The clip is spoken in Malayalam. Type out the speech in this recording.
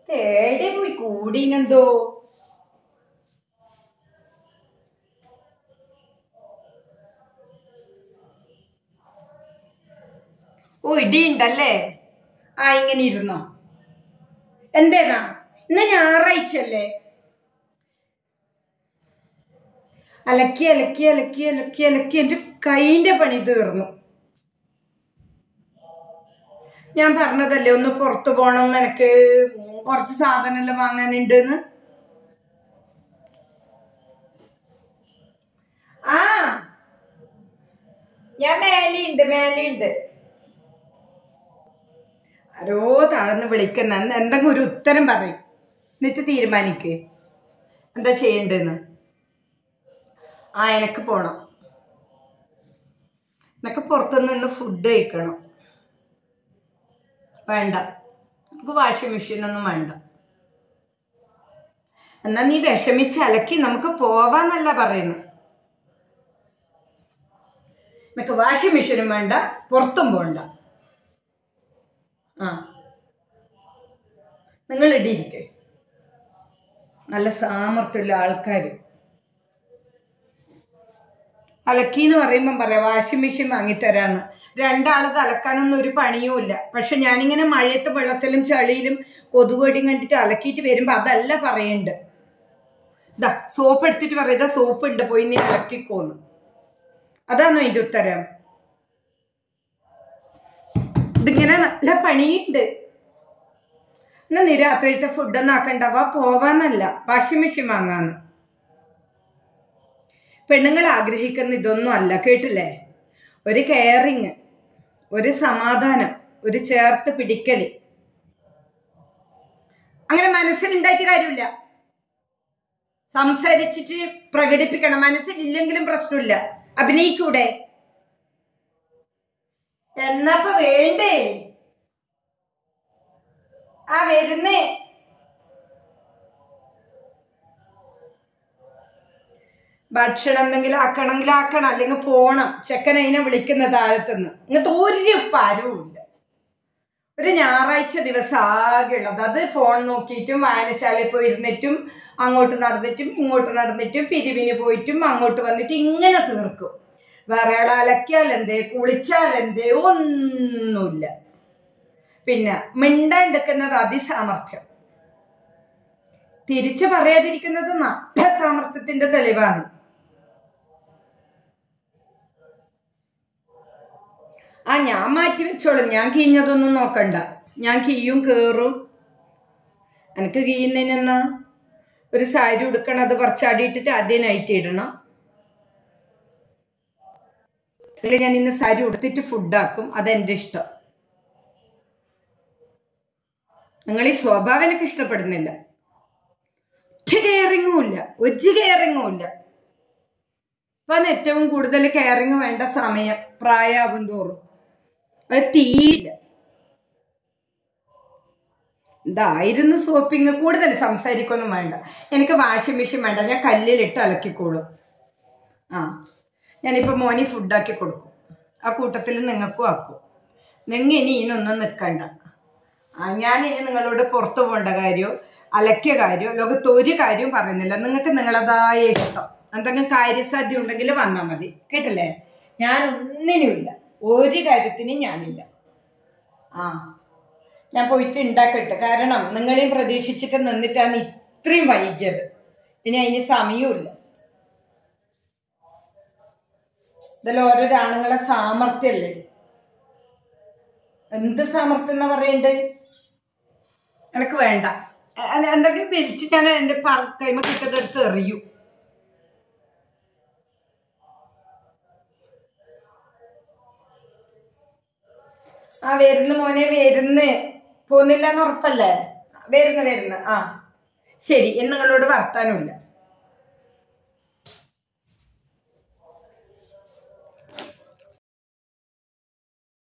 തേടെ പോയി കൂടിനെന്തോ ഓ ഇടിയുണ്ടല്ലേ ആ ഇങ്ങനെ ഇരുന്നോ എന്തേനാ ഇന്ന് ഞായറാഴ്ച അല്ലേ അലക്കി അലക്കി അലക്കി അലക്കി അലക്കി എന്റെ കൈന്റെ പണി തീർന്നു ഞാൻ പറഞ്ഞതല്ലേ ഒന്ന് പുറത്തു പോണം എനിക്ക് കുറച്ച് സാധനമെല്ലാം വാങ്ങാനുണ്ടെന്ന് ആ ഞാൻ മേലെയുണ്ട് മേലെയുണ്ട് ആരോ താഴ്ന്ന് വിളിക്കുന്ന എന്ത് എന്തെങ്കിലും ഒരു ഉത്തരം പറയും എന്നിട്ട് തീരുമാനിക്ക് എന്താ ചെയ്യണ്ടെന്ന് ആ എനക്ക് പോണം എനക്ക് പുറത്തുനിന്ന് ഇന്ന് ഫുഡ് കഴിക്കണം വേണ്ട നമുക്ക് വാഷിംഗ് മെഷീനൊന്നും വേണ്ട എന്നാ നീ വിഷമിച്ച് അലക്കി നമുക്ക് പോവാന്നല്ല പറയുന്നു നമുക്ക് വാഷിംഗ് മെഷീനും വേണ്ട പുറത്തും പോണ്ട ആ നിങ്ങൾ ഇടിയിരിക്കെ നല്ല സാമർത്ഥ്യമുള്ള ആൾക്കാർ അലക്കി എന്ന് പറയുമ്പം പറയാം വാഷിംഗ് മെഷീൻ വാങ്ങിത്തരാന്ന് രണ്ടാളത് അലക്കാനൊന്നും ഒരു പണിയും ഇല്ല പക്ഷെ ഞാനിങ്ങനെ മഴയത്ത് വെള്ളത്തിലും ചളിയിലും കൊതുകടിയും കണ്ടിട്ട് അലക്കിയിട്ട് വരുമ്പോൾ അതല്ല പറയണ്ട് ഇതാ സോപ്പ് എടുത്തിട്ട് പറയുക സോപ്പ് ഉണ്ട് പോയി നീ അലക്കിക്കോന്ന് അതാണോ അതിൻ്റെ ഉത്തരം ഇതിങ്ങനെ നല്ല പണിയുണ്ട് എന്നാ നീ രാത്രിയിലത്തെ ഫുഡൊന്നും ആക്കണ്ടവാ പോവാന്നല്ല വാഷിംഗ് മെഷീൻ വാങ്ങാന്ന് പെണ്ണുങ്ങൾ ആഗ്രഹിക്കുന്ന ഇതൊന്നും അല്ല കേട്ടില്ലേ ഒരു കെയറിങ് ഒരു സമാധാനം ഒരു ചേർത്ത് പിടിക്കല് അങ്ങനെ മനസ്സിലുണ്ടായിട്ട് കാര്യമില്ല സംസാരിച്ചിട്ട് പ്രകടിപ്പിക്കണം മനസ്സിലില്ലെങ്കിലും പ്രശ്നമില്ല അഭിനയിച്ചൂടെ എന്നപ്പ വേണ്ടേ ആ വരുന്നേ ഭക്ഷണം എന്തെങ്കിലും ആക്കണമെങ്കിൽ ആക്കണം അല്ലെങ്കിൽ പോണം ചെക്കൻ അതിനെ വിളിക്കുന്ന താഴത്തുനിന്ന് ഇങ്ങനത്തെ ഒരു പരവുമില്ല ഒരു ഞായറാഴ്ച ദിവസം ആകെ ഉള്ളത് അത് ഫോൺ നോക്കിയിട്ടും വായനശാലയിൽ പോയി ഇരുന്നിട്ടും അങ്ങോട്ട് നടന്നിട്ടും ഇങ്ങോട്ട് നടന്നിട്ടും പിരിവിന് പോയിട്ടും അങ്ങോട്ട് വന്നിട്ടും ഇങ്ങനെ തീർക്കും വേറെ ആൾ അലക്കിയാൽ എന്തേ കുളിച്ചാൽ എന്തേ ഒന്നുമില്ല പിന്നെ മിണ്ടെടുക്കുന്നത് അതിസാമർഥ്യം തിരിച്ചു പറയാതിരിക്കുന്നത് നല്ല സാമർത്ഥ്യത്തിന്റെ തെളിവാണ് ആ ഞാൻ മാറ്റി വെച്ചോളും ഞാൻ കീഞ്ഞതൊന്നും നോക്കണ്ട ഞാൻ കീയും കേറും എനിക്ക് കീയുന്നതിനെന്നാ ഒരു സാരി ഉടുക്കണം അത് പറിച്ചാടിയിട്ടിട്ട് ആദ്യം നൈറ്റ് ഇടണം അല്ലെങ്കിൽ ഞാൻ ഇന്ന് സാരി ഉടുത്തിട്ട് ഫുഡാക്കും അതെന്റെ ഇഷ്ടം നിങ്ങൾ ഈ സ്വഭാവം എനിക്ക് ഇഷ്ടപ്പെടുന്നില്ല ഒരു കെയറിങ്ങും ഇല്ല ഒരു കെയറിങ്ങും ഇല്ല ഇപ്പം ഏറ്റവും കൂടുതൽ കെയറിങ് വേണ്ട സമയം പ്രായാവും തോറും അത് തീയില്ല ഇതായിരുന്നു സോപ്പിങ് കൂടുതൽ സംസാരിക്കൊന്നും വേണ്ട എനിക്ക് വാഷിംഗ് മെഷീൻ വേണ്ട ഞാൻ കല്ലിലിട്ട് അലക്കിക്കോളും ആ ഞാനിപ്പോൾ മോനി ഫുഡാക്കി കൊടുക്കും ആ കൂട്ടത്തിൽ നിങ്ങൾക്കും ആക്കും നിങ്ങൾ ഇനി ഇതിനൊന്നും നിൽക്കണ്ട ആ ഞാൻ ഇനി നിങ്ങളോട് പുറത്തു പോകേണ്ട കാര്യമോ അലക്കിയ കാര്യമോ ലോകത്ത് ഒരു കാര്യവും പറയുന്നില്ല നിങ്ങൾക്ക് നിങ്ങളതായ ഇഷ്ടം എന്തെങ്കിലും കാര്യസാധ്യം ഉണ്ടെങ്കിൽ വന്നാൽ മതി കേട്ടില്ലേ ഞാൻ ഒന്നിനുമില്ല ഒരു കാര്യത്തിനും ഞാനില്ല ആ ഞാൻ പോയിട്ട് ഉണ്ടാക്കട്ടെ കാരണം നിങ്ങളെയും പ്രതീക്ഷിച്ചിട്ട് നിന്നിട്ടാണ് ഇത്രയും വൈകിയത് ഇനി അതിന് സമയമില്ല ഇതെല്ലാം ഓരോരോ ആണുങ്ങളെ സാമർത്ഥ്യല്ലേ എന്ത് സാമർത്ഥ്യം എന്നാ പറയണ്ടേ എനിക്ക് വേണ്ട എ- എ- എന്തെങ്കിലും വലിച്ച് ഞാൻ എന്റെ പറ- കൈമ കിട്ടതെടുത്ത് എറിയൂ ആ വരുന്നു മോനെ വരുന്ന് പോന്നില്ല എന്ന് ഉറപ്പല്ലേ വരുന്നു വരുന്നു ആ ശരി ഇന്ന് നിങ്ങളോട് വർത്താനമില്ല